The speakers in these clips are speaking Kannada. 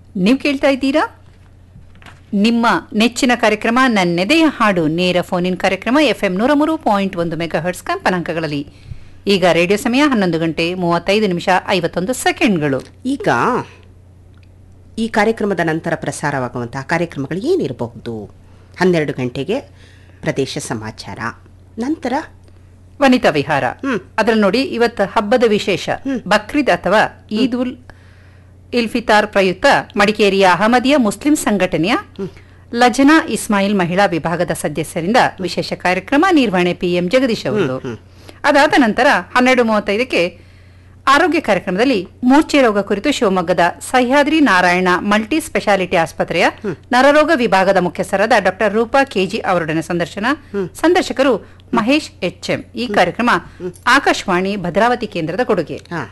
ನೀವು ಕೇಳ್ತಾ ಇದ್ದೀರಾ ನಿಮ್ಮ ನೆಚ್ಚಿನ ಕಾರ್ಯಕ್ರಮ ನನ್ನೆದೆಯ ಹಾಡು ನೇರ ಫೋನಿನ್ ಕಾರ್ಯಕ್ರಮ ಎಫ್ ಎಂ ನೂರ ಮೂರು ಪಾಯಿಂಟ್ ಒಂದು ಮೆಗಾ ಹರ್ಟ್ಸ್ ಕಂಪನಾಂಕಗಳಲ್ಲಿ ಈಗ ರೇಡಿಯೋ ಸಮಯ ಹನ್ನೊಂದು ಗಂಟೆ ಮೂವತ್ತೈದು ನಿಮಿಷ ಐವತ್ತೊಂದು ಸೆಕೆಂಡ್ಗಳು ಈಗ ಈ ಕಾರ್ಯಕ್ರಮದ ನಂತರ ಪ್ರಸಾರವಾಗುವಂತಹ ಕಾರ್ಯಕ್ರಮಗಳು ಏನಿರಬಹುದು ಹನ್ನೆರಡು ಗಂಟೆಗೆ ಪ್ರದೇಶ ಸಮಾಚಾರ ನಂತರ ವನಿತಾ ವಿಹಾರ ಹ್ಮ್. ಅದ್ರಲ್ಲಿ ನೋಡಿ ಇವತ್ತು ಹಬ್ಬದ ವಿಶೇಷ ಬಕ್ರೀದ್ ಅಥವಾ ಈದ್ ಉಲ್ ಇಲ್ಫಿತಾರ್ ಪ್ರಯುಕ್ತ ಮಡಿಕೇರಿಯ ಅಹಮದಿಯ ಮುಸ್ಲಿಂ ಸಂಘಟನೆಯ ಲಜನಾ ಇಸ್ಮಾಯಿಲ್ ಮಹಿಳಾ ವಿಭಾಗದ ಸದಸ್ಯರಿಂದ ವಿಶೇಷ ಕಾರ್ಯಕ್ರಮ ನಿರ್ವಹಣೆ ಪಿಎಂ ಜಗದೀಶ್ ಅವರು ಅದಾದ ನಂತರ ಹನ್ನೆರಡು ಮೂವತ್ತೈದಕ್ಕೆ ಆರೋಗ್ಯ ಕಾರ್ಯಕ್ರಮದಲ್ಲಿ ಮೂರ್ಛೆ ರೋಗ ಕುರಿತು ಶಿವಮೊಗ್ಗದ ಸಹ್ಯಾದ್ರಿ ನಾರಾಯಣ ಮಲ್ಟಿ ಸ್ಪೆಷಾಲಿಟಿ ಆಸ್ಪತ್ರೆಯ ನರರೋಗ ವಿಭಾಗದ ಮುಖ್ಯಸ್ಥರಾದ ಡಾಕ್ಟರ್ ರೂಪಾ ಕೆಜಿ ಅವರೊಡನೆ ಸಂದರ್ಶನ ಸಂದರ್ಶಕರು ಮಹೇಶ್ ಎಚ್ಎಂ ಈ ಕಾರ್ಯಕ್ರಮ ಆಕಾಶವಾಣಿ ಭದ್ರಾವತಿ ಕೇಂದ್ರದ ಕೊಡುಗೆ ಹಾಂ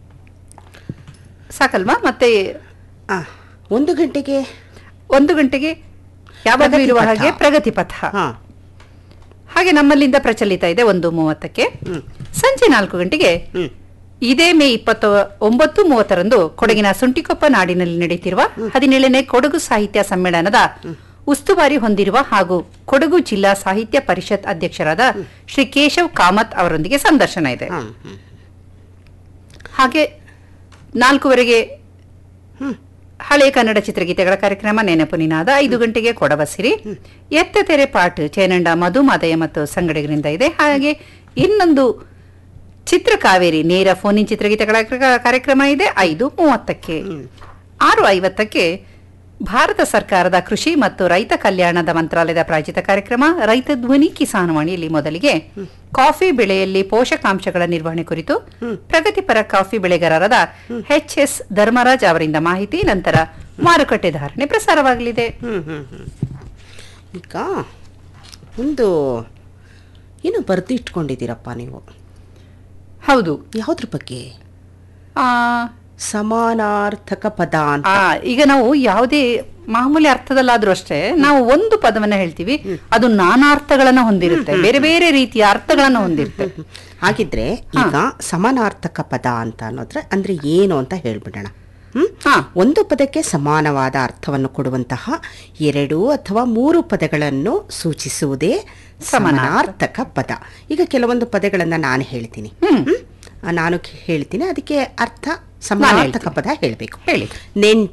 ಸಾಕಲ್ವಾ ಮತ್ತೆ ಒಂದು ಗಂಟೆಗೆ ಒಂದು ಗಂಟೆಗೆ ಯಾವಾಗಲೂ ಪ್ರಗತಿ ಇರುವ ಪಥ. ಹಾಗೆ ಪ್ರಗತಿ ಪಥ ಹಾಂ ಹಾಗೆ ನಮ್ಮಲ್ಲಿಂದ ಪ್ರಚಲಿತ ಇದೆ ಒಂದು ಮೂವತ್ತಕ್ಕೆ ಸಂಜೆ ನಾಲ್ಕು ಗಂಟೆಗೆ ಹ್ಮ್. ಇದೇ ಮೇ ಇಪ್ಪತ್ತ ಒಂಬತ್ತು ಮೂವತ್ತರಂದು ಕೊಡಗಿನ ಸುಂಟಿಕೊಪ್ಪ ನಾಡಿನಲ್ಲಿ ನಡೆಯುತ್ತಿರುವ ಹದಿನೇಳನೇ ಕೊಡಗು ಸಾಹಿತ್ಯ ಸಮ್ಮೇಳನದ ಉಸ್ತುವಾರಿ ಹೊಂದಿರುವ ಹಾಗೂ ಕೊಡಗು ಜಿಲ್ಲಾ ಸಾಹಿತ್ಯ ಪರಿಷತ್ ಅಧ್ಯಕ್ಷರಾದ ಶ್ರೀ ಕೇಶವ್ ಕಾಮತ್ ಅವರೊಂದಿಗೆ ಸಂದರ್ಶನ ಇದೆ ಹಾಂ ಹ್ಮ್. ಹಾಗೆ ನಾಲ್ಕುವರೆಗೆ ಹಳೆ ಕನ್ನಡ ಚಿತ್ರಗೀತೆಗಳ ಕಾರ್ಯಕ್ರಮ ನೆನಪು ನಿನಾದ ಐದು ಗಂಟೆಗೆ ಕೊಡಬಸಿರಿ ಎತ್ತ ತೆರೆ ಪಾಟ್ ಚೇನಂಡ ಮಧು ಮಾದಯ್ಯ ಮತ್ತು ಸಂಗಡಿಗರಿಂದ ಇದೆ ಹಾಗೆ ಇನ್ನೊಂದು ಚಿತ್ರಕಾವೇರಿ ನೇರ ಫೋನಿನ್ ಚಿತ್ರಗೀತೆಗಳ ಕ- ಕಾರ್ಯಕ್ರಮ ಇದೆ ಐದು ಮೂವತ್ತಕ್ಕೆ ಆರು ಐವತ್ತಕ್ಕೆ ಭಾರತ ಸರ್ಕಾರದ ಕೃಷಿ ಮತ್ತು ರೈತ ಕಲ್ಯಾಣದ ಮಂತ್ರಾಲಯದ ಪ್ರಾಯೋಜಿತ ಕಾರ್ಯಕ್ರಮ ರೈತ ಧ್ವನಿ ಕಿಸಾನ್ ವಾಣಿಯಲ್ಲಿ ಮೊದಲಿಗೆ ಕಾಫಿ ಬೆಳೆಯಲ್ಲಿ ಪೋಷಕಾಂಶಗಳ ನಿರ್ವಹಣೆ ಕುರಿತು ಪ್ರಗತಿಪರ ಕಾಫಿ ಬೆಳೆಗಾರರಾದ ಎಚ್ ಎಸ್ ಧರ್ಮರಾಜ್ ಅವರಿಂದ ಮಾಹಿತಿ ನಂತರ ಮಾರುಕಟ್ಟೆ ಧಾರಣೆ ಪ್ರಸಾರವಾಗಲಿದೆ ಹ್ಮ್, ಹ್ಮ್, ಹ್ಮ್. ಈಗ ಒಂದು ಏನು ಬರೆದಿಟ್ಕೊಂಡಿದ್ದೀರಪ್ಪ ನೀವು ಹೌದು ಯಾವುದ್ರ ಬಗ್ಗೆ ಆ, ಸಮಾನಾರ್ಥಕ ಪದ ಅಂತ ಆ, ಈಗ ನಾವು ಯಾವುದೇ ಮಾಮೂಲಿ ಅರ್ಥದಲ್ಲಾದ್ರೂ ಅಷ್ಟೇ ನಾವು ಒಂದು ಪದವನ್ನ ಹೇಳ್ತೀವಿ ಅದು ನಾನಾ ಅರ್ಥಗಳನ್ನ ಹೊಂದಿರುತ್ತೆ ಬೇರೆ ಬೇರೆ ರೀತಿಯ ಅರ್ಥಗಳನ್ನ ಹೊಂದಿರುತ್ತೆ ಹಾಗಿದ್ರೆ ಈಗ ಸಮಾನಾರ್ಥಕ ಪದ ಅಂತ ಅನ್ನೋದ್ರೆ ಅಂದ್ರೆ ಏನು ಅಂತ ಹೇಳ್ಬಿಡೋಣ ಹ್ಮ್ ಹಾ ಒಂದು ಪದಕ್ಕೆ ಸಮಾನವಾದ ಅರ್ಥವನ್ನು ಕೊಡುವಂತಹ ಎರಡು ಅಥವಾ ಮೂರು ಪದಗಳನ್ನು ಸೂಚಿಸುವುದೇ ಸಮಾನಾರ್ಥಕ ಪದ ಈಗ ಕೆಲವೊಂದು ಪದಗಳನ್ನ ನಾನು ಹೇಳ್ತೀನಿ ಹ್ಮ್. ಹ್ಮ್? ಆ, ನಾನು ಹೇಳ್ತೀನಿ ಅದಕ್ಕೆ ಅರ್ಥ ಸಮಾನಾರ್ಥಕ ಪದ ಹೇಳಬೇಕು ಹೇಳಿ ನೆಂಟು